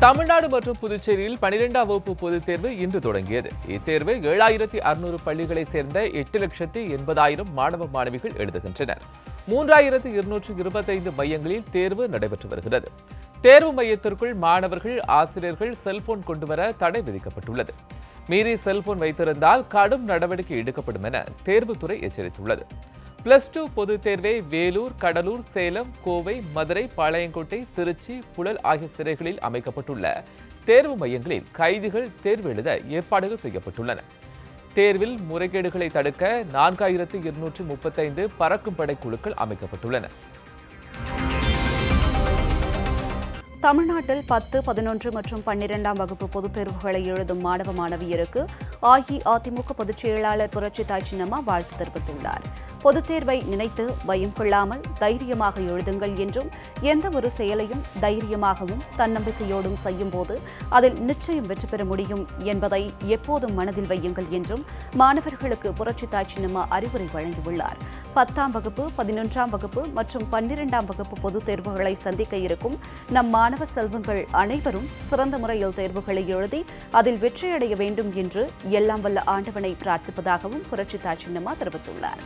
தமிழ்நாடு மற்றும் புதுச்சேரியில் பனிரெண்டாம் வகுப்பு பொதுத் தேர்வு இன்று தொடங்கியது இத்தேர்வை ஏழாயிரத்தி அறுநூறு பள்ளிகளைச் சேர்ந்த எட்டு லட்சத்தி எண்பதாயிரம் மாணவ மாணவிகள் எழுதுகின்றனர் மூன்றாயிரத்து இருநூற்று இருபத்தைந்து மையங்களில் தேர்வு நடைபெற்று வருகிறது தேர்வு மையத்திற்குள் மாணவர்கள் ஆசிரியர்கள் செல்போன் கொண்டுவர தடை விதிக்கப்பட்டுள்ளது மீறி செல்போன் வைத்திருந்தால் கடும் நடவடிக்கை எடுக்கப்படும் என தேர்வுத்துறை எச்சரித்துள்ளது பிளஸ் டூ பொதுத் தேர்வை வேலூர் கடலூர் சேலம் கோவை மதுரை பாளையங்கோட்டை திருச்சி புழல் ஆகிய சிறைகளில் அமைக்கப்பட்டுள்ள தேர்வு மையங்களில் கைதிகள் தேர்வு எழுத ஏற்பாடுகள் செய்யப்பட்டுள்ளன தேர்வில் முறைகேடுகளை தடுக்க நான்காயிரத்து இருநூற்று முப்பத்தைந்து பறக்கும் படை குழுக்கள் அமைக்கப்பட்டுள்ளன தமிழ்நாட்டில் பத்து பதினொன்று மற்றும் பன்னிரெண்டாம் வகுப்பு பொதுத் தேர்வுகளை எழுதும் மாணவ மாணவியருக்கு அஇஅதிமுக பொதுச் செயலாளர் புரட்சி தாய் சின்னம்மா வாழ்த்து தெரிவித்துள்ளார் பொதுத் தேர்வை நினைத்து பயம் கொள்ளாமல் தைரியமாக எழுதுங்கள் என்றும் எந்த ஒரு செயலையும் தைரியமாகவும் தன்னம்பிக்கையோடும் செய்யும்போது அதில் நிச்சயம் வெற்றி பெற முடியும் என்பதை எப்போதும் மனதில் வையுங்கள் என்றும் மாணவர்களுக்கு புரட்சி தாய் சின்னம்மா அறிவுரை வழங்கியுள்ளார் பத்தாம் வகுப்பு பதினொன்றாம் வகுப்பு மற்றும் பன்னிரெண்டாம் வகுப்பு பொதுத் தேர்வுகளை சந்திக்க இருக்கும் நம் மாணவ செல்வங்கள் அனைவரும் சிறந்த முறையில் தேர்வுகளை எழுதி அதில் வெற்றியடைய வேண்டும் என்று எல்லாம் வல்ல ஆண்டவனை பிரார்த்திப்பதாகவும் புரட்சி தாய் சின்னம்மா தெரிவித்துள்ளார்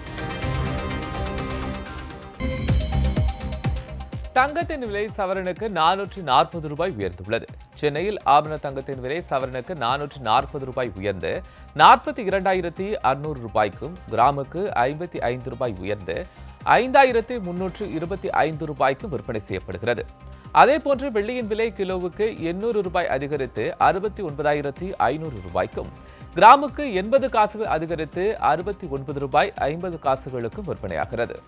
தங்கத்தின் விலை சவரனுக்கு நானூற்று நாற்பது ரூபாய் உயர்ந்துள்ளது சென்னையில் ஆபரண தங்கத்தின் விலை சவரனுக்கு நானூற்று நாற்பது ரூபாய் உயர்ந்து நாற்பத்தி இரண்டாயிரத்தி அறுநூறு ரூபாய்க்கும் கிராமுக்கு ஐம்பத்தி ஐந்து ரூபாய் உயர்ந்து ஐந்தாயிரத்தி முன்னூற்று இருபத்தி ஐந்து ரூபாய்க்கும் விற்பனை செய்யப்படுகிறது அதேபோன்று வெள்ளியின் விலை கிலோவுக்கு எண்ணூறு ரூபாய் அதிகரித்து அறுபத்தி ஒன்பதாயிரத்தி ஐநூறு ரூபாய்க்கும் கிராமுக்கு எண்பது காசுகள் அதிகரித்து அறுபத்தி ஒன்பது ரூபாய் ஐம்பது காசுகளுக்கும் விற்பனையாகிறது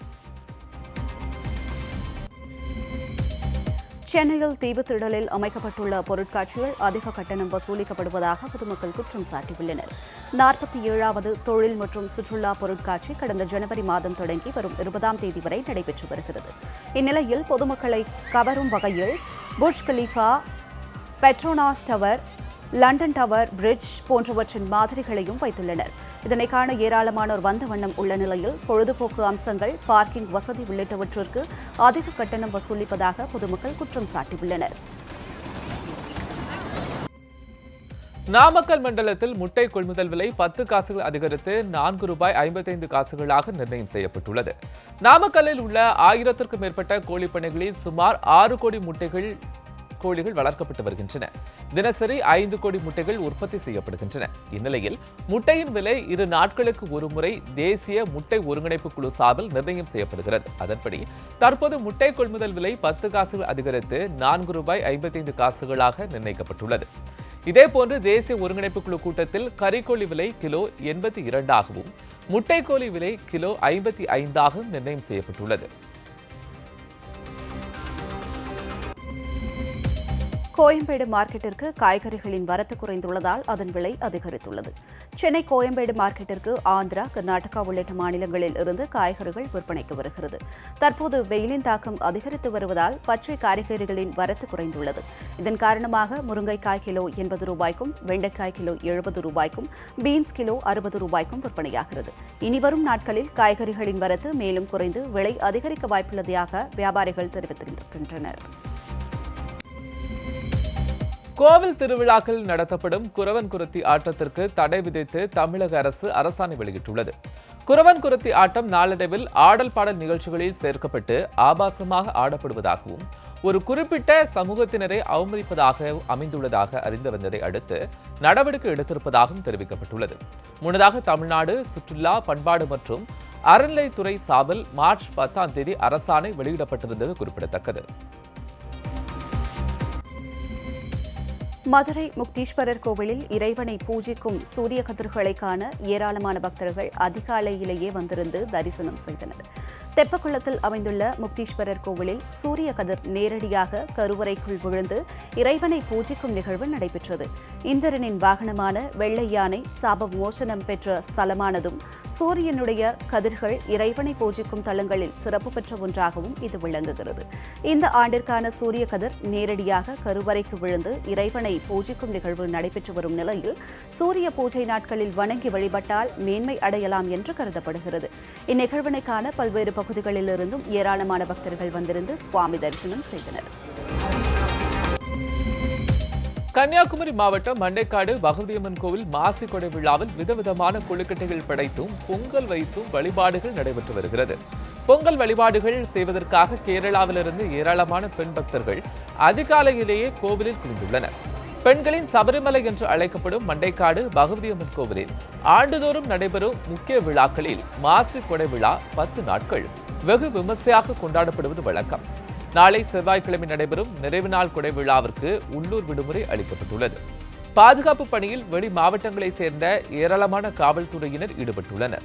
சென்னையில் தீவுத்திடலில் அமைக்கப்பட்டுள்ள பொருட்காட்சிகள் அதிக கட்டணம் வசூலிக்கப்படுவதாக பொதுமக்கள் குற்றம் சாட்டியுள்ளனர் நாற்பத்தி ஏழாவது தொழில் மற்றும் சுற்றுலா பொருட்காட்சி கடந்த ஜனவரி மாதம் தொடங்கி வரும் இருபதாம் தேதி வரை நடைபெற்று வருகிறது இந்நிலையில் பொதுமக்களை கவரும் வகையில் Burj Khalifa Petronas tower London tower bridge போன்றவற்றின் மாதிரிகளையும் வைத்துள்ளனர் இதனை காண ஏராளமானோர் வந்த வண்ணம் உள்ள நிலையில் பொழுதுபோக்கு அம்சங்கள் பார்க்கிங் வசதி உள்ளிட்டவற்றிற்கு அதிக கட்டணம் வசூலிப்பதாக பொதுமக்கள் குற்றம் சாட்டியுள்ளனர் நாமக்கல் மண்டலத்தில் முட்டை கொள்முதல் விலை பத்து காசுகள் அதிகரித்து நான்கு ரூபாய் ஐம்பத்தைந்து காசுகளாக நிர்ணயம் செய்யப்பட்டுள்ளது நாமக்கல்லில் உள்ள ஆயிரத்திற்கும் மேற்பட்ட கோழிப்பண்ணைகளில் சுமார் ஆறு கோடி முட்டைகள் கோழிகள் வளர்க்கப்பட்டு வருகின்றன தினசரி ஐந்து கோடி முட்டைகள் உற்பத்தி செய்யப்படுகின்றன இந்நிலையில் முட்டையின் விலை இரு நாட்களுக்கு ஒரு முறை தேசிய முட்டை ஒருங்கிணைப்பு குழு சார்பில் நிர்ணயம் செய்யப்படுகிறது அதன்படி தற்போது முட்டை கொள்முதல் விலை பத்து காசுகள் அதிகரித்து நான்கு ரூபாய் ஐம்பத்தைந்து காசுகளாக நிர்ணயிக்கப்பட்டுள்ளது இதேபோன்று தேசிய ஒருங்கிணைப்பு குழு கூட்டத்தில் கறிக்கோழி விலை கிலோ எண்பத்தி இரண்டாகவும் முட்டைக்கோழி விலை கிலோ ஐம்பத்தி ஐந்தாகவும் நிர்ணயம் செய்யப்பட்டுள்ளது கோயம்பேடு மார்க்கெட்டிற்கு காய்கறிகளின் வரத்து குறைந்துள்ளதால் அதன் விலை அதிகரித்துள்ளது சென்னை கோயம்பேடு மார்க்கெட்டிற்கு ஆந்திரா கர்நாடகா உள்ளிட்ட மாநிலங்களில் இருந்து காய்கறிகள் விற்பனைக்கு வருகிறது தற்போது வெயிலின் தாக்கம் அதிகரித்து வருவதால் பச்சை காய்கறிகளின் வரத்து குறைந்துள்ளது இதன் காரணமாக முருங்கைக்காய் கிலோ எண்பது ரூபாய்க்கும் வெண்டைக்காய் கிலோ எழுபது ரூபாய்க்கும் பீன்ஸ் கிலோ அறுபது ரூபாய்க்கும் விற்பனையாகிறது இனிவரும் நாட்களில் காய்கறிகளின் வரத்து மேலும் குறைந்து விலை அதிகரிக்க வாய்ப்புள்ளதாக வியாபாரிகள் தெரிவித்திருக்கின்றனர் கோவில் திருவிழாக்கள் நடத்தப்படும் குரவன் குருத்தி ஆட்டத்திற்கு தடை விதித்து தமிழக அரசு அரசாணை வெளியிட்டுள்ளது குரவன் குருத்தி ஆட்டம் நாளடைவில் ஆடல் பாடல் நிகழ்ச்சிகளில் சேர்க்கப்பட்டு ஆபாசமாக ஆடப்படுவதாகவும் ஒரு குறிப்பிட்ட சமூகத்தினரை அவமதிப்பதாக அமைந்துள்ளதாக அறிந்து வந்ததை அடுத்து நடவடிக்கை எடுத்திருப்பதாகவும் தெரிவிக்கப்பட்டுள்ளது முன்னதாக தமிழ்நாடு சுற்றுலா பண்பாடு மற்றும் அறநிலைத்துறை சார்பில் மார்ச் பத்தாம் தேதி அரசாணை வெளியிடப்பட்டிருந்தது குறிப்பிடத்தக்கது மதுரை முக்தீஸ்வரர் கோவிலில் இறைவனை பூஜிக்கும் சூரிய கதிர்களை காண ஏராளமான பக்தர்கள் அதிகாலையிலேயே வந்திருந்து தரிசனம் செய்தனர் தெப்பக்குளத்தில் அமைந்துள்ள முக்தீஸ்வரர் கோவிலில் சூரிய கதிர் நேரடியாக கருவறைக்குள் விழுந்து இறைவனை பூஜிக்கும் நிகழ்வு நடைபெற்றது இந்திரனின் வாகனமான வெள்ளை யானை சாப மோசனம் பெற்ற ஸ்தலமானதும் சூரியனுடைய கதிர்கள் இறைவனை பூஜிக்கும் தலங்களில் சிறப்பு பெற்ற ஒன்றாகவும் இது விளங்குகிறது இந்த ஆண்டிற்கான சூரிய கதிர் நேரடியாக கருவறைக்கு விழுந்து இறைவனை பூஜிக்கும் நிகழ்வு நடைபெற்று வரும் நிலையில் சூரிய பூஜை நாட்களில் வணங்கி வழிபட்டால் மேன்மை அடையலாம் என்று கருதப்படுகிறது இந்நிகழ்வினை காண பல்வேறு பகுதிகளிலிருந்தும் ஏராளமான பக்தர்கள் வந்திருந்து சுவாமி தரிசனம் செய்தனர் கன்னியாகுமரி மாவட்டம் மண்டைக்காடு பகவதியம்மன் கோவில் மாசி கொடை விழாவில் விதவிதமான கொழுக்கட்டைகள் படைத்தும் பொங்கல் வைத்தும் வழிபாடுகள் நடைபெற்று வருகிறது பொங்கல் வழிபாடுகள் செய்வதற்காக கேரளாவிலிருந்து ஏராளமான பெண் பக்தர்கள் அதிகாலையிலேயே கோவிலில் குவிந்துள்ளனர் பெண்களின் சபரிமலை என்று அழைக்கப்படும் மண்டைக்காடு பகவதியம்மன் கோவிலில் ஆண்டுதோறும் நடைபெறும் முக்கிய விழாக்களில் மாசி கொடை விழா பத்து நாட்கள் வெகு விமர்சையாக கொண்டாடப்படுவது வழக்கம் நாளை செவ்வாய்க்கிழமை நடைபெறும் நிறைவு நாள் கொடை விழாவிற்கு உள்ளூர் விடுமுறை அளிக்கப்பட்டுள்ளது பாதுகாப்பு பணியில் வெளி மாவட்டங்களைச் சேர்ந்த ஏராளமான காவல்துறையினர் ஈடுபட்டுள்ளனர்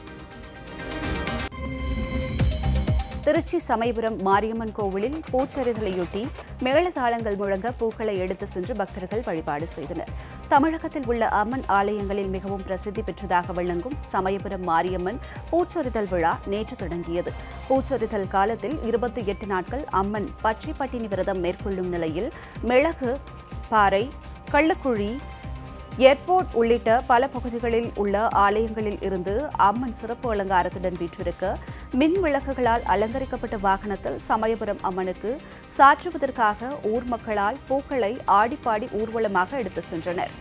திருச்சி சமயபுரம் மாரியம்மன் கோவிலில் பூச்செறிதலையொட்டி மேளதாளங்கள் முழங்க பூக்களை எடுத்து சென்று பக்தர்கள் வழிபாடு செய்தனர் தமிழகத்தில் உள்ள அம்மன் ஆலயங்களில் மிகவும் பிரசித்தி பெற்றதாக விளங்கும் சமயபுரம் மாரியம்மன் பூச்சொரிதல் விழா நேற்று தொடங்கியது பூச்சொரிதல் காலத்தில் இருபத்தி எட்டு நாட்கள் அம்மன் பச்சை பட்டினி விரதம் மேற்கொள்ளும் நிலையில் மிளகு பாறை கள்ளக்குழி ஏர்போர்ட் உள்ளிட்ட பல பகுதிகளில் உள்ள ஆலயங்களில் இருந்து அம்மன் சிறப்பு அலங்காரத்துடன் வீற்றிருக்க மின் விளக்குகளால் அலங்கரிக்கப்பட்ட வாகனத்தில் சமயபுரம் அம்மனுக்கு சாற்றுவதற்காக ஊர் மக்களால் பூக்களை ஆடிப்பாடி ஊர்வலமாக எடுத்து சென்றனர்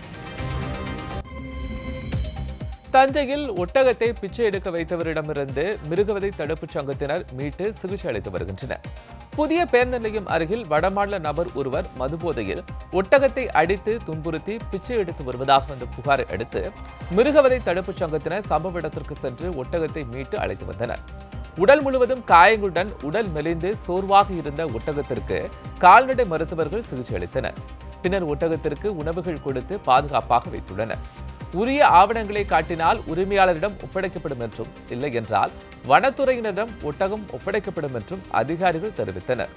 தஞ்சையில் ஒட்டகத்தை பிச்சை எடுக்க வைத்தவரிடமிருந்து மிருகவதை தடுப்புச் சங்கத்தினர் மீட்டு சிகிச்சை அளித்து வருகின்றனர் புதிய பேருந்து நிலையம் அருகில் வடமாநில நபர் ஒருவர் மதுபோதையில் ஒட்டகத்தை அடித்து துன்புறுத்தி பிச்சை எடுத்து வருவதாக வந்த புகாரை அடுத்து மிருகவதை தடுப்புச் சங்கத்தினர் சம்பவ இடத்திற்கு சென்று ஒட்டகத்தை மீட்டு அழைத்து வந்தனர் உடல் முழுவதும் காயங்களுடன் உடல் மெலிந்து சோர்வாக இருந்த ஒட்டகத்திற்கு கால்நடை மருத்துவர்கள் சிகிச்சை அளித்தனர் பின்னர் ஒட்டகத்திற்கு உணவுகள் கொடுத்து பாதுகாப்பாக வைத்துள்ளனர் உரிய ஆவணங்களை காட்டினால் உரிமையாளரிடம் ஒப்படைக்கப்படும் என்றும் இல்லை என்றால் வனத்துறையினரிடம் ஒட்டகம் ஒப்படைக்கப்படும் என்றும் அதிகாரிகள் தெரிவித்தனர்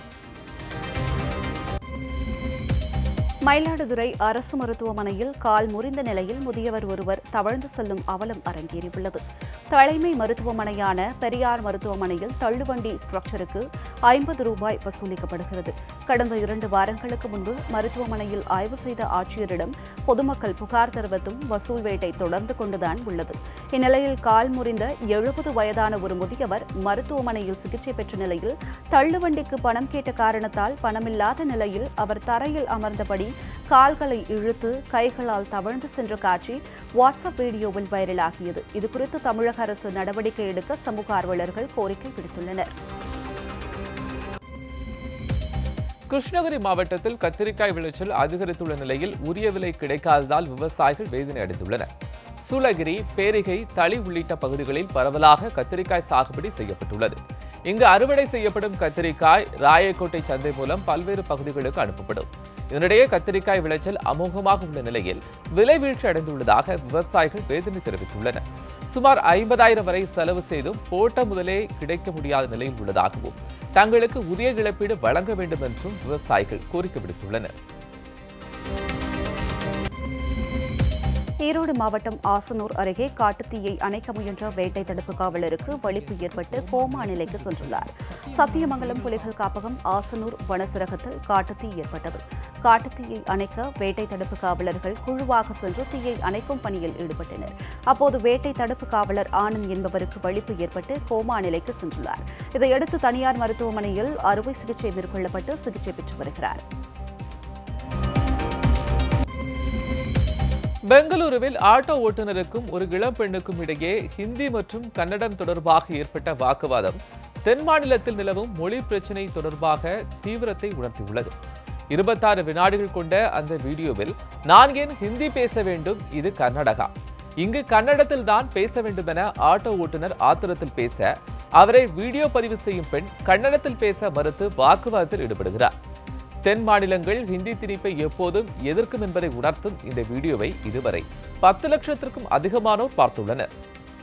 மயிலாடுதுறை அரசு மருத்துவமனையில் கால் முறிந்த நிலையில் முதியவர் ஒருவர் தவழ்ந்து செல்லும் அவலம் அரங்கேறியுள்ளது தலைமை மருத்துவமனையான பெரியார் மருத்துவமனையில் தள்ளுவண்டி ஸ்ட்ரக்சருக்கு ஐம்பது ரூபாய் வசூலிக்கப்படுகிறது கடந்த இரண்டு வாரங்களுக்கு முன்பு மருத்துவமனையில் ஆய்வு செய்த ஆட்சியரிடம் பொதுமக்கள் புகார் தெரிவித்தும் வசூல் வேட்டை தொடர்ந்து கொண்டுதான் உள்ளது இந்நிலையில் கால் முறிந்த எழுபது வயதான ஒரு முதியவர் மருத்துவமனையில் சிகிச்சை பெற்ற நிலையில் தள்ளுவண்டிக்கு பணம் கேட்ட காரணத்தால் பணமில்லாத நிலையில் அவர் தரையில் அமர்ந்தபடி கால்களை இழுத்து கைகளால் தவழ்ந்து சென்ற காட்சி வாட்ஸ்அப் வீடியோவில் வைரலாகியது இதுகுறித்து தமிழக அரசு நடவடிக்கை எடுக்க சமூக ஆர்வலர்கள் கோரிக்கை விடுத்துள்ளனர் கிருஷ்ணகிரி மாவட்டத்தில் கத்திரிக்காய் விளைச்சல் அதிகரித்துள்ள நிலையில் உரிய விலை கிடைக்காததால் விவசாயிகள் வேதனை அடைந்துள்ளனர் சூளகிரி பேரிகை தளி உள்ளிட்ட பகுதிகளில் பரவலாக கத்திரிக்காய் சாகுபடி செய்யப்பட்டுள்ளது இங்கு அறுவடை செய்யப்படும் கத்திரிக்காய் ராயக்கோட்டை சந்தை மூலம் பல்வேறு பகுதிகளுக்கு அனுப்பப்படும் இதனிடையே கத்திரிக்காய் விளைச்சல் அமோகமாக உள்ள நிலையில் விலை வீழ்ச்சி அடைந்துள்ளதாக விவசாயிகள் வேதனை தெரிவித்துள்ளனர் சுமார் ஐம்பதாயிரம் வரை செலவு செய்தும் போட்ட முதலே கிடைக்க முடியாத நிலையில் உள்ளதாகவும் தங்களுக்கு உரிய இழப்பீடு வழங்க வேண்டும் என்றும் விவசாயிகள் கோரிக்கை விடுத்துள்ளனர் ஈரோடு மாவட்டம் ஆசனூர் அருகே காட்டுத்தீயை அணைக்க முயன்ற வேட்டை தடுப்பு காவலருக்கு வலிப்பு ஏற்பட்டு கோமா நிலைக்கு சென்றுள்ளார் சத்தியமங்கலம் புலிகள் காப்பகம் ஆசனூர் வனசிரகத்தில் காட்டுத்தீ ஏற்பட்டது காட்டுத்தீயை அணைக்க வேட்டை தடுப்பு காவலர்கள் குழுவாக சென்று தீயை அணைக்கும் பணியில் ஈடுபட்டனர் அப்போது வேட்டை தடுப்பு காவலர் ஆனந்த் என்பவருக்கு வலிப்பு ஏற்பட்டு கோமா நிலைக்கு சென்றுள்ளார் இதையடுத்து தனியார் மருத்துவமனையில் அறுவை சிகிச்சை மேற்கொள்ளப்பட்டு சிகிச்சை பெற்று வருகிறார் பெங்களூருவில் ஆட்டோ ஓட்டுநருக்கும் ஒரு இளம் பெண்ணுக்கும் இடையே ஹிந்தி மற்றும் கன்னடம் தொடர்பாக ஏற்பட்ட வாக்குவாதம் தென் மாநிலத்தில் நிலவும் மொழி பிரச்சினை தொடர்பாக தீவிரத்தை உணர்த்தியுள்ளது இருபத்தாறு வினாடிகள் கொண்ட அந்த வீடியோவில் நான் ஏன் ஹிந்தி பேச வேண்டும் இது கர்நாடகா இங்கு கன்னடத்தில் தான் பேச வேண்டும் என ஆட்டோ ஓட்டுநர் ஆத்திரத்தில் பேச அவரை வீடியோ பதிவு செய்யும் பெண் கன்னடத்தில் பேச மறுத்து வாக்குவாதத்தில் ஈடுபடுகிறார் தென் மாநிலங்கள் ஹிந்தி திணிப்பை எப்போதும் எதிர்க்கும் என்பதை உணர்த்தும் இந்த வீடியோவை இதுவரை பத்து லட்சத்திற்கும் அதிகமானோர் பார்த்துள்ளனர்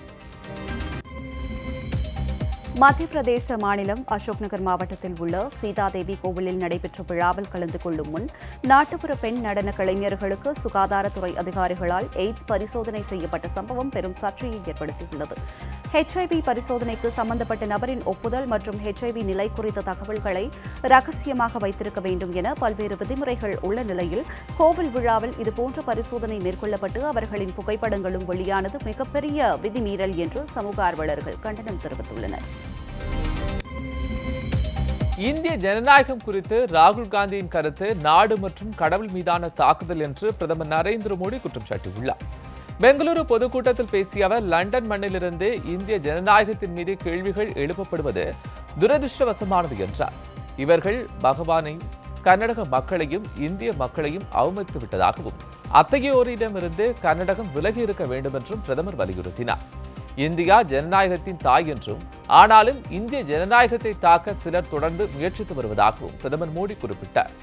மத்திய பிரதேச மாநிலம் அசோக் நகர் மாவட்டத்தில் உள்ள சீதாதேவி கோவிலில் நடைபெற்ற விழாவில் கலந்து கொள்ளும் முன் நாட்டுப்புற பெண் நடன கலைஞர்களுக்கு சுகாதாரத்துறை அதிகாரிகளால் எய்ட்ஸ் பரிசோதனை செய்யப்பட்ட சம்பவம் பெரும் சர்ச்சையை ஏற்படுத்தியுள்ளது ஹெச்ஐவி பரிசோதனைக்கு சம்பந்தப்பட்ட நபரின் ஒப்புதல் மற்றும் ஹெச்ஐவி நிலை குறித்த தகவல்களை ரகசியமாக வைத்திருக்க வேண்டும் என பல்வேறு விதிமுறைகள் உள்ள நிலையில் கோவில் விழாவில் இதுபோன்ற பரிசோதனை மேற்கொள்ளப்பட்டு அவர்களின் புகைப்படங்களும் வெளியானது மிகப்பெரிய விதிமீறல் என்று சமூக ஆர்வலர்கள் கண்டனம் தெரிவித்துள்ளனர் இந்திய ஜனநாயகம் குறித்து ராகுல் காந்தியின் கருத்து நாடு மற்றும் கடவுள் மீதான தாக்குதல் என்று பிரதமர் நரேந்திர மோடி குற்றம் சாட்டியுள்ளார் பெங்களூரு பொதுக்கூட்டத்தில் பேசிய அவர் லண்டன் மண்ணிலிருந்து இந்திய ஜனநாயகத்தின் மீது கேள்விகள் எழுப்பப்படுவது துரதிருஷ்டவசமானது என்றார் இவர்கள் பகவானையும் கர்நாடக மக்களையும் இந்திய மக்களையும் அவமதித்து விட்டதாகவும் அத்தகையோரிடமிருந்து கர்நாடகம் விலகி இருக்க வேண்டும் என்றும் பிரதமர் வலியுறுத்தினார் இந்தியா ஜனநாயகத்தின் தாய் என்றும் ஆனாலும் இந்திய ஜனநாயகத்தை தாக்க சிலர் தொடர்ந்து முயற்சித்து வருவதாகவும் பிரதமர் மோடி குறிப்பிட்டார்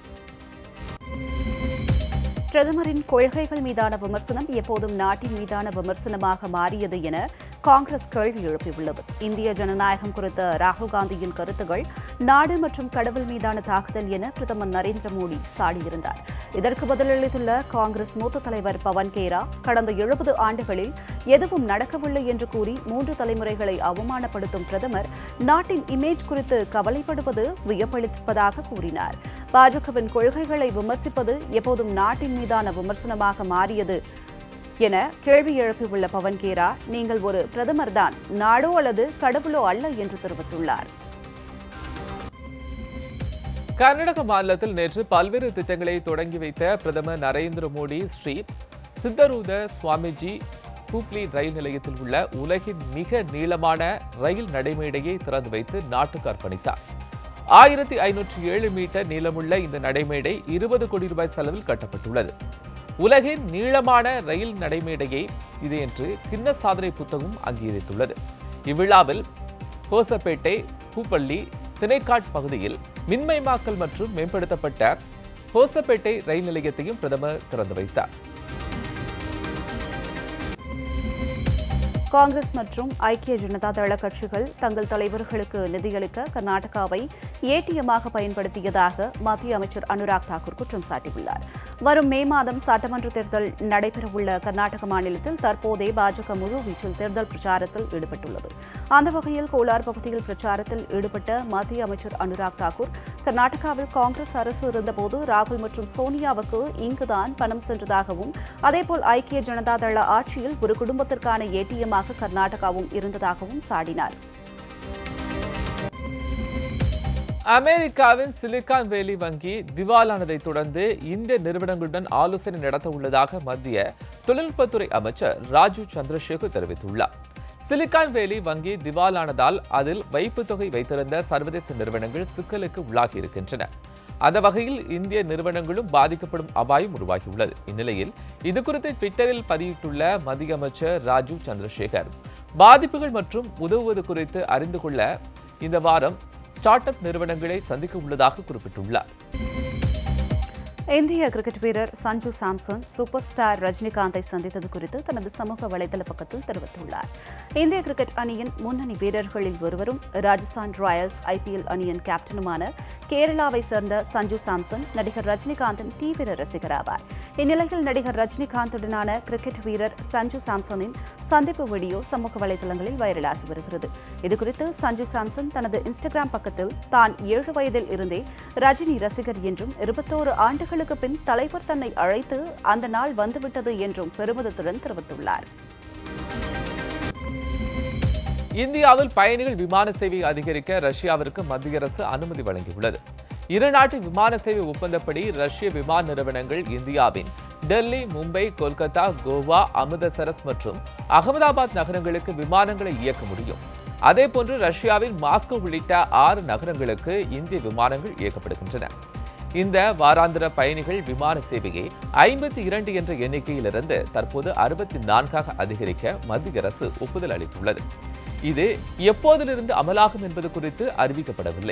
பிரதமரின் கொள்கைகள் மீதான விமர்சனம் எப்போதும் நாட்டின் மீதான விமர்சனமாக மாறியது என காங்கிரஸ் கேள்வி எழுப்பியுள்ளது இந்திய ஜனநாயகம் குறித்த ராகுல் காந்தியின் கருத்துகள் நாடு மற்றும் கடவுள் மீதான தாக்குதல் என பிரதமர் நரேந்திர மோடி சாடியிருந்தார் இதற்கு பதிலளித்துள்ள காங்கிரஸ் மூத்த தலைவர் பவன் கேரா கடந்த எழுபது ஆண்டுகளில் எதுவும் நடக்கவில்லை என்று கூறி மூன்று தலைமுறைகளை அவமானப்படுத்தும் பிரதமர் நாட்டின் இமேஜ் குறித்து கவலைப்படுவது வியப்பளிப்பதாக கூறினார் பாஜகவின் கொள்கைகளை விமர்சிப்பது எப்போதும் நாட்டின் மீதான விமர்சனமாக மாறியது என கேள்வி எழுப்பியுள்ள பவன் கேரா நீங்கள் ஒரு பிரதமர் தான் நாடோ அல்லது கடவுளோ அல்ல என்று தெரிவித்துள்ளார் கர்நாடக மாநிலத்தில் நேற்று பல்வேறு திட்டங்களை தொடங்கி வைத்த பிரதமர் நரேந்திர மோடி ஸ்ரீ சித்தரூத சுவாமிஜி ஹூப்ளி ரயில் நிலையத்தில் உள்ள உலகின் மிக நீளமான ரயில் நடைமேடையை திறந்து வைத்து நாட்டுக்கு அர்ப்பணித்தார் ஆயிரத்தி ஐநூற்றி ஏழு மீட்டர் நீளமுள்ள இந்த நடைமேடை இருபது கோடி ரூபாய் செலவில் கட்டப்பட்டுள்ளது உலகின் நீளமான ரயில் நடைமேடையை இது என்று கின்ன சாதனை புத்தகம் அங்கீகரித்துள்ளது இவ்விழாவில் கோசப்பேட்டை பூப்பள்ளி திணைக்காட் பகுதியில் மின்மயமாக்கல் மற்றும் மேம்படுத்தப்பட்ட ஹோசப்பேட்டை ரயில் நிலையத்தையும் பிரதமர் திறந்து வைத்தார் காங்கிரஸ் மற்றும் ஐக்கிய ஜனதா தள கட்சிகள் தங்கள் தலைவர்களுக்கு நிதியளிக்க கர்நாடகாவை ஏடிஎம்மாக பயன்படுத்தியதாக மத்திய அமைச்சர் அனுராக் தாக்கூர் குற்றம் சாட்டியுள்ளார் வரும் மே மாதம் சட்டமன்ற தேர்தல் நடைபெறவுள்ள கர்நாடக மாநிலத்தில் தற்போதே பாஜக முழு வீச்சில் தேர்தல் பிரச்சாரத்தில் ஈடுபட்டுள்ளது அந்த வகையில் கோலார் பகுதியில் பிரச்சாரத்தில் ஈடுபட்ட மத்திய அமைச்சர் அனுராக் தாக்கூர் கர்நாடகாவில் காங்கிரஸ் அரசு இருந்தபோது ராகுல் மற்றும் சோனியாவுக்கு இங்குதான் பணம் சென்றதாகவும் அதேபோல் ஐக்கிய ஜனதா தள ஆட்சியில் ஒரு குடும்பத்திற்கான ஏடிஎம்மாக கர்நாடகாவும் இருந்ததாகவும் சாடினார் அமெரிக்காவின் சிலிகான் வேலி வங்கி திவாலானதைத் தொடர்ந்து இந்திய நிறுவனங்களுடன் ஆலோசனை நடத்த உள்ளதாக மத்திய தொழில்நுட்பத்துறை அமைச்சர் ராஜு சந்திரசேகர் தெரிவித்துள்ளார் சிலிகான் வேலி வங்கி திவாலானதால் அதில் வைப்புத் தொகை வைத்திருந்த சர்வதேச நிறுவனங்கள் சிக்கலுக்கு உள்ளாகி இருக்கின்றன அந்த வகையில் இந்திய நிறுவனங்களும் பாதிக்கப்படும் அபாயம் உருவாகியுள்ளது இந்நிலையில் இதுகுறித்து ட்விட்டரில் பதிவிட்டுள்ள மத்திய அமைச்சர் ராஜு சந்திரசேகர் பாதிப்புகள் மற்றும் உதவுவது குறித்து அறிந்து கொள்ள இந்த வாரம் ஸ்டார்ட் அப் நிறுவனங்களை சந்திக்க உள்ளதாக குறிப்பிட்டுள்ளார் இந்திய கிரிக்கெட் வீரர் சஞ்சு சாம்சன் சூப்பர் ஸ்டார் ரஜினிகாந்தை சந்தித்தது குறித்து தனது சமூக வலைதள பக்கத்தில் தெரிவித்துள்ளார் இந்திய கிரிக்கெட் அணியின் முன்னணி வீரர்களில் ஒருவரும் ராஜஸ்தான் ராயல்ஸ் ஐபிஎல் அணியின் கேப்டனுமான கேரளாவை சேர்ந்த சஞ்சு சாம்சன் நடிகர் ரஜினிகாந்தின் தீவிர ரசிகர் ஆவார் இந்நிலையில் நடிகர் ரஜினிகாந்துடனான கிரிக்கெட் வீரர் சஞ்சு சாம்சனின் சந்திப்பு வீடியோ சமூக வலைதளங்களில் வைரலாகி வருகிறது இதுகுறித்து சஞ்சு சாம்சன் தனது இன்ஸ்டாகிராம் பக்கத்தில் தான் ஏழு வயதில் இருந்தே ரஜினி ரசிகர் என்றும் இருபத்தோரு ஆண்டுகளுக்கு பின் தலைவர் தன்னை அழைத்து அந்த நாள் வந்துவிட்டது என்றும் பெருமிதத்துடன் தெரிவித்துள்ளார் இந்தியாவில் பயணிகள் விமான சேவை அதிகரிக்க ரஷ்யாவிற்கு மத்திய அரசு அனுமதி வழங்கியுள்ளது இரு நாட்டு விமான சேவை ஒப்பந்தப்படி ரஷ்ய விமான நிறுவனங்கள் இந்தியாவின் டெல்லி மும்பை கொல்கத்தா கோவா அமிர்தசரஸ் மற்றும் அகமதாபாத் நகரங்களுக்கு விமானங்களை இயக்க முடியும் அதேபோன்று ரஷ்யாவின் மாஸ்கோ உள்ளிட்ட ஆறு நகரங்களுக்கு இந்திய விமானங்கள் இயக்கப்படுகின்றன இந்த வாராந்திர பயணிகள் விமான சேவையை ஐம்பத்தி இரண்டு என்ற எண்ணிக்கையிலிருந்து தற்போது அறுபத்தி நான்காக அதிகரிக்க மத்திய அரசு ஒப்புதல் அளித்துள்ளது இது எப்போதிலிருந்து அமலாகும் என்பது குறித்து அறிவிக்கப்படவில்லை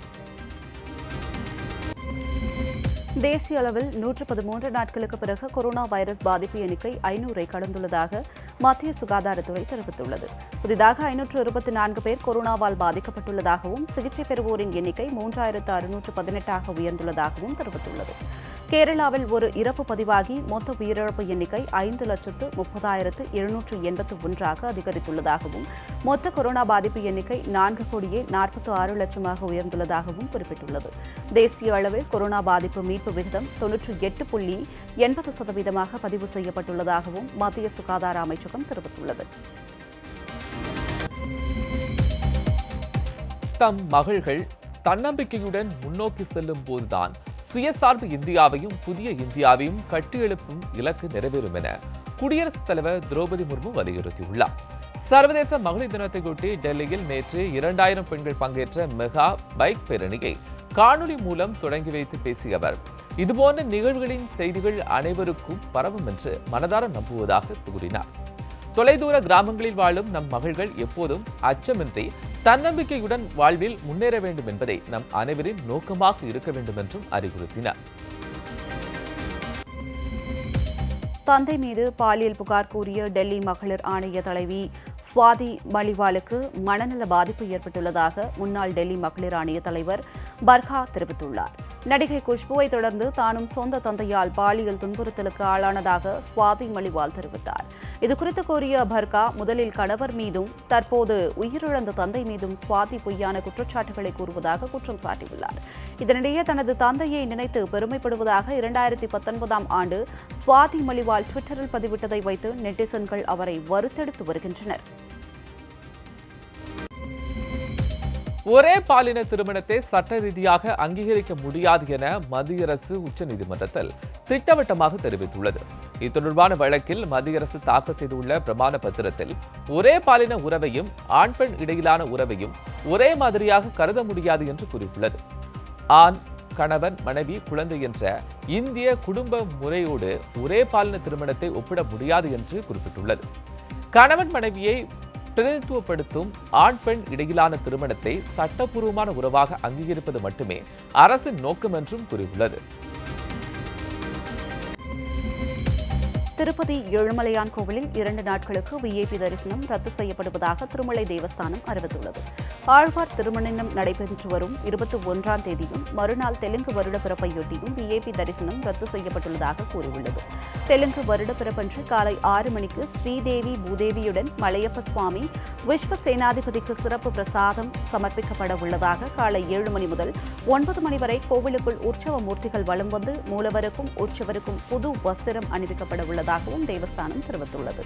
தேசிய அளவில் நூற்று பதிமூன்று நாட்களுக்கு பிறகு கொரோனா வைரஸ் பாதிப்பு எண்ணிக்கை ஐநூறை கடந்துள்ளதாக மத்திய சுகாதாரத்துறை தெரிவித்துள்ளது புதிதாக ஐநூற்று இருபத்தி நான்கு பேர் கொரோனாவால் பாதிக்கப்பட்டுள்ளதாகவும் சிகிச்சை பெறுவோரின் எண்ணிக்கை மூன்றாயிரத்து அறுநூற்று பதினெட்டாக உயர்ந்துள்ளதாகவும் தெரிவித்துள்ளது கேரளாவில் ஒரு இறப்பு பதிவாகி மொத்த உயிரிழப்பு எண்ணிக்கை ஐந்து லட்சத்து முப்பதாயிரத்து எழுநூற்று எண்பத்து ஒன்றாக அதிகரித்துள்ளதாகவும் மொத்த கொரோனா பாதிப்பு எண்ணிக்கை நான்கு கோடியே நாற்பத்தி ஆறு லட்சமாக உயர்ந்துள்ளதாகவும் குறிப்பிட்டுள்ளது தேசிய அளவில் கொரோனா பாதிப்பு மீட்பு விகிதம் தொன்னூற்றி எட்டு புள்ளி எண்பது சதவீதமாக பதிவு செய்யப்பட்டுள்ளதாகவும் மத்திய சுகாதார அமைச்சகம் தெரிவித்துள்ளது தம் மகள்கள் தன்னம்பிக்கையுடன் முன்னோக்கி செல்லும் போதுதான் சுயசார்பு இந்தியாவையும் புதிய இந்தியாவையும் கட்டியெழுப்பும் இலக்கு நிறைவேறும் என குடியரசுத் தலைவர் திரௌபதி முர்மு வலியுறுத்தியுள்ளார் சர்வதேச மகளிர் தினத்தையொட்டி டெல்லியில் நேற்று இரண்டாயிரம் பெண்கள் பங்கேற்ற மெகா பைக் பேரணியை காணொலி மூலம் தொடங்கி வைத்து பேசிய அவர் இதுபோன்ற நிகழ்வுகளின் செய்திகள் அனைவருக்கும் பரவும் என்று மனதார நம்புவதாக கூறினார் தொலைதூர கிராமங்களில் வாழும் நம் மகள்கள் எப்போதும் அச்சமின்றி தன்னம்பிக்கையுடன் வாழ்வில் முன்னேற வேண்டும் என்பதை நம் அனைவரின் நோக்கமாக இருக்க வேண்டும் என்றும் அறிவுறுத்தினார் தந்தை மீது பாலியல் புகார் கூறிய டெல்லி மகளிர் ஆணைய தலைவி சுவாதி மலிவாலுக்கு மனநல பாதிப்பு ஏற்பட்டுள்ளதாக முன்னாள் டெல்லி மகளிர் ஆணைய தலைவர் பர்கா தெரிவித்துள்ளார் நடிகை குஷ்புவை தொடர்ந்து தானும் சொந்த தந்தையால் பாலியல் துன்புறுத்தலுக்கு ஆளானதாக சுவாதி மலிவால் தெரிவித்தார் இதுகுறித்து கூறிய பர்கா முதலில் கணவர் மீதும் தற்போது உயிரிழந்த தந்தை மீதும் சுவாதி பொய்யான குற்றச்சாட்டுகளை கூறுவதாக குற்றம் சாட்டியுள்ளார் இதனிடையே தனது தந்தையை நினைத்து பெருமைப்படுவதாக இரண்டாயிரத்தி பத்தொன்பதாம் ஆண்டு சுவாதி மலிவால் ட்விட்டரில் பதிவிட்டதை வைத்து நெட்டிசன்கள் அவரை வறுத்தெடுத்து வருகின்றனர் ஒரே பாலின திருமணத்தை சட்ட ரீதியாக அங்கீகரிக்க முடியாது என மத்திய அரசு உச்சநீதிமன்றத்தில் திட்டவட்டமாக தெரிவித்துள்ளது இது தொடர்பான வழக்கில் மத்திய அரசு தாக்கல் செய்துள்ள பிரமாண பத்திரத்தில் ஒரே பாலின உறவையும் ஆண் பெண் இடையிலான உறவையும் ஒரே மாதிரியாக கருத முடியாது என்று கூறியுள்ளது ஆண் கணவன் மனைவி குழந்தை என்ற இந்திய குடும்ப முறையோடு ஒரே பாலின திருமணத்தை ஒப்பிட முடியாது என்று குறிப்பிட்டுள்ளது கணவன் மனைவியை பிரதிநிதித்துவப்படுத்தும் ஆண் பெண் இடையிலான திருமணத்தை சட்டப்பூர்வமான உறவாக அங்கீகரிப்பது மட்டுமே அரசின் நோக்கம் என்றும் கூறியுள்ளது திருப்பதி ஏழுமலையான் கோவிலில் இரண்டு நாட்களுக்கு விஐபி தரிசனம் ரத்து செய்யப்படுவதாக திருமலை தேவஸ்தானம் அறிவித்துள்ளது ஆழ்வார் திருமணம் நடைபெற்று வரும் இருபத்தி ஒன்றாம் தேதியும் மறுநாள் தெலுங்கு வருட பிறப்பையொட்டியும் விஐபி தரிசனம் ரத்து செய்யப்பட்டுள்ளதாக கூறியுள்ளது தெலுங்கு வருட பிறப்பன்று காலை ஆறு மணிக்கு ஸ்ரீதேவி பூதேவியுடன் மலையப்ப சுவாமி விஸ்வ சேனாதிபதிக்கு சிறப்பு பிரசாதம் சமர்ப்பிக்கப்பட உள்ளதாக காலை ஏழு மணி முதல் ஒன்பது மணி வரை கோவிலுக்குள் உற்சவ மூர்த்திகள் வலம் வந்து மூலவருக்கும் உற்சவருக்கும் புது வஸ்திரம் அணிவிக்கப்பட உள்ளதாகவும் தேவஸ்தானம் தெரிவித்துள்ளது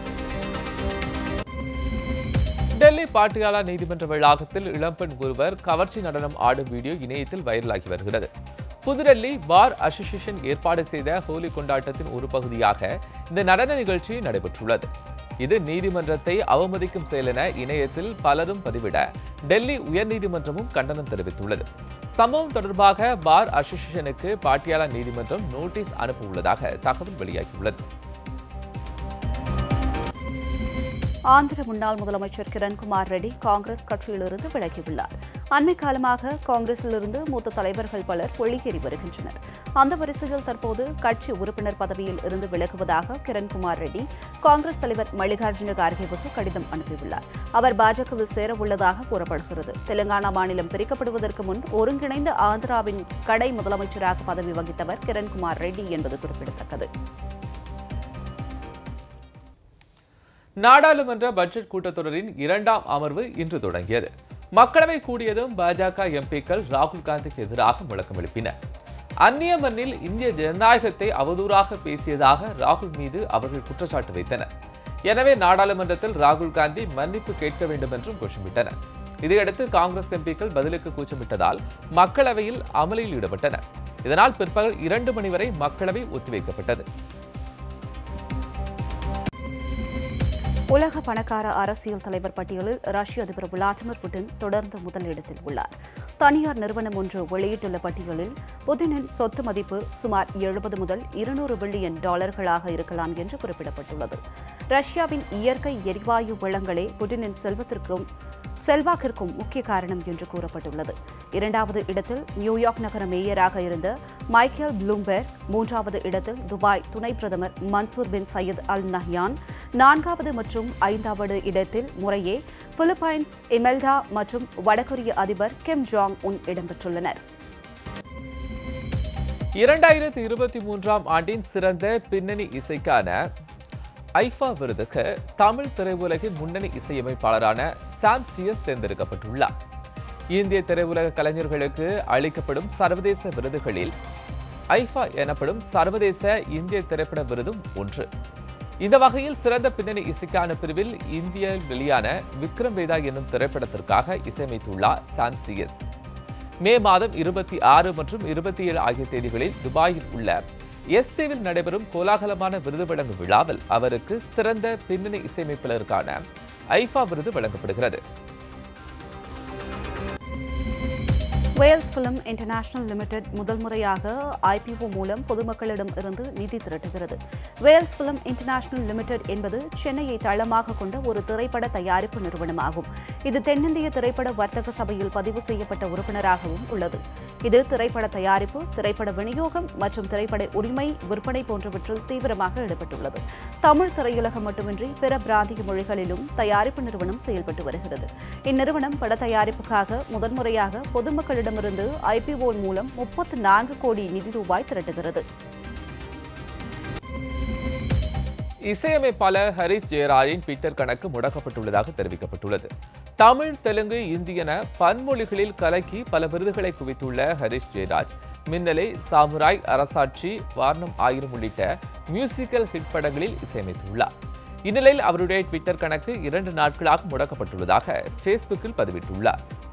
டெல்லி பாட்டியாலா நீதிமன்ற வளாகத்தில் இளம்பெண் ஒருவர் கவர்ச்சி நடனம் ஆடும் வீடியோ இணையத்தில் வைரலாகி வருகிறது புதுடெல்லி பார் அசோசியேஷன் ஏற்பாடு செய்த ஹோலி கொண்டாட்டத்தின் ஒரு பகுதியாக இந்த நடன நிகழ்ச்சி நடைபெற்றுள்ளது இது நீதிமன்றத்தை அவமதிக்கும் செயல் என இணையத்தில் பலரும் பதிவிட டெல்லி உயர்நீதிமன்றமும் கண்டனம் தெரிவித்துள்ளது சம்பவம் தொடர்பாக பார் அசோசியேஷனுக்கு பாட்டியாலா நீதிமன்றம் நோட்டீஸ் அனுப்ப உள்ளதாக தகவல் வெளியாகியுள்ளது ஆந்திர முன்னாள் முதலமைச்சர் கிரண்குமார் ரெட்டி காங்கிரஸ் கட்சியிலிருந்து விலகியுள்ளார் அண்மை காலமாக காங்கிரசிலிருந்து மூத்த தலைவர்கள் பலர் வெளியேறி வருகின்றனர் அந்த வரிசையில் தற்போது கட்சி உறுப்பினர் பதவியில் இருந்து விலகுவதாக கிரண்குமார் ரெட்டி காங்கிரஸ் தலைவர் மல்லிகார்ஜுன கார்கேவுக்கு கடிதம் அனுப்பியுள்ளார் அவர் பாஜகவில் சேர உள்ளதாக கூறப்படுகிறது தெலுங்கானா மாநிலம் பிரிக்கப்படுவதற்கு முன் ஒருங்கிணைந்த ஆந்திராவின் கடை முதலமைச்சராக பதவி வகித்தவர் கிரண்குமார் ரெட்டி என்பது குறிப்பிடத்தக்கது நாடாளுமன்ற பட்ஜெட் கூட்டத்தொடரின் இரண்டாம் அமர்வு இன்று தொடங்கியது மக்களவை கூடியதும் பாஜக எம்பிக்கள் ராகுல் காந்திக்கு எதிராக முழக்கம் எழுப்பினர் அந்நிய மண்ணில் இந்திய ஜனநாயகத்தை அவதூறாக பேசியதாக ராகுல் மீது அவர்கள் குற்றச்சாட்டு வைத்தனர் எனவே நாடாளுமன்றத்தில் ராகுல் காந்தி மன்னிப்பு கேட்க வேண்டும் என்றும் கோஷமிட்டனர் இதையடுத்து காங்கிரஸ் எம்பிக்கள் பதிலுக்கு கூச்சமிட்டதால் மக்களவையில் அமளியில் ஈடுபட்டனர் இதனால் பிற்பகல் இரண்டு மணி வரை மக்களவை ஒத்திவைக்கப்பட்டது உலக பணக்கார அரசியல் தலைவர் பட்டியலில் ரஷ்ய அதிபர் விளாடிமிர் புட்டின் தொடர்ந்து முதலிடத்தில் உள்ளார் தனியார் நிறுவனம் ஒன்று வெளியிட்டுள்ள பட்டியலில் புதினின் சொத்து மதிப்பு சுமார் எழுபது முதல் இருநூறு பில்லியன் டாலர்களாக இருக்கலாம் என்று குறிப்பிடப்பட்டுள்ளது ரஷ்யாவின் இயற்கை எரிவாயு வளங்களே புட்டினின் செல்வத்திற்கும் செல்வாக்கிற்கும் முக்கிய காரணம் என்று கூறப்பட்டுள்ளது இரண்டாவது இடத்தில் நியூயார்க் நகர மேயராக இருந்த மைக்கேல் ப்ளூம்பெர்க் மூன்றாவது இடத்தில் துபாய் துணை பிரதமர் Mansour bin Zayed Al Nahyan நான்காவது மற்றும் ஐந்தாவது இடத்தில் முறையே பிலிப்பைன்ஸ் இமெல்டா மற்றும் வடகொரிய அதிபர் கிம் ஜாங் உன் இடம்பெற்றுள்ளனர் இரண்டாயிரத்தி இருபத்தி மூன்றாம் ஆண்டின் சிறந்த பின்னணி இசைக்கான ஐஃபா விருதுக்கு தமிழ் திரையுலகின் முன்னணி இசையமைப்பாளரான சாம் சியஸ் தேர்ந்தெடுக்கப்பட்டுள்ளார் இந்திய திரையுலக கலைஞர்களுக்கு அளிக்கப்படும் சர்வதேச விருதுகளில் ஐஃபா எனப்படும் சர்வதேச இந்திய திரைப்பட விருதும் ஒன்று இந்த வகையில் சிறந்த பின்னணி இசைக்கான பிரிவில் இந்திய வெளியான விக்ரம் வேதா என்னும் திரைப்படத்திற்காக இசையமைத்துள்ளார் சாம் சியஸ் மே மாதம் இருபத்தி ஆறு மற்றும் இருபத்தி ஏழு ஆகிய தேதிகளில் துபாயில் உள்ள எஸ் தீவில் நடைபெறும் கோலாகலமான விருது வழங்கும் விழாவில் அவருக்கு சிறந்த பின்னணி இசையமைப்பாளருக்கான ஐஃபா விருது வழங்கப்படுகிறது வேல்ஸ் பிலிம் இன்டர்நேஷனல் லிமிடெட் முதல் முறையாக ஐபிஓ மூலம் பொதுமக்களிடம் இருந்து நிதி திரட்டுகிறது வேல்ஸ் பிலிம் இன்டர்நேஷனல் லிமிடெட் என்பது சென்னையை தளமாக கொண்ட ஒரு திரைப்பட தயாரிப்பு நிறுவனமாகும் இது தென்னிந்திய திரைப்பட வர்த்தக சபையில் பதிவு செய்யப்பட்ட உறுப்பினராகவும் உள்ளது இது திரைப்பட தயாரிப்பு திரைப்பட விநியோகம் மற்றும் திரைப்பட உரிமை விற்பனை போன்றவற்றில் தீவிரமாக ஈடுபட்டுள்ளது தமிழ் திரையுலகம் மட்டுமின்றி பிற பிராந்திய மொழிகளிலும் தயாரிப்பு நிறுவனம் செயல்பட்டு வருகிறது இந்நிறுவனம் பட தயாரிப்புக்காக முதன்முறையாக பொதுமக்களிடமிருந்து ஐபிஓ மூலம் முப்பத்து நான்கு கோடி நிதி ரூபாய் திரட்டுகிறது இசையமைப்பாளர் ஹரிஷ் ஜெயராஜின் ட்விட்டர் கணக்கு முடக்கப்பட்டுள்ளதாக தெரிவிக்கப்பட்டுள்ளது தமிழ் தெலுங்கு இந்தி என பன்மொழிகளில் கலக்கி பல விருதுகளை குவித்துள்ள ஹரிஷ் ஜெயராஜ் மின்னலை சாமுராய் அரசாட்சி வாரணம் ஆயிரம் உள்ளிட்ட மியூசிக்கல் ஹிட் படங்களில் இசையமைத்துள்ளார் இந்நிலையில் அவருடைய ட்விட்டர் கணக்கு இரண்டு நாட்களாக முடக்கப்பட்டுள்ளதாக ஃபேஸ்புக்கில் பதிவிட்டுள்ளார்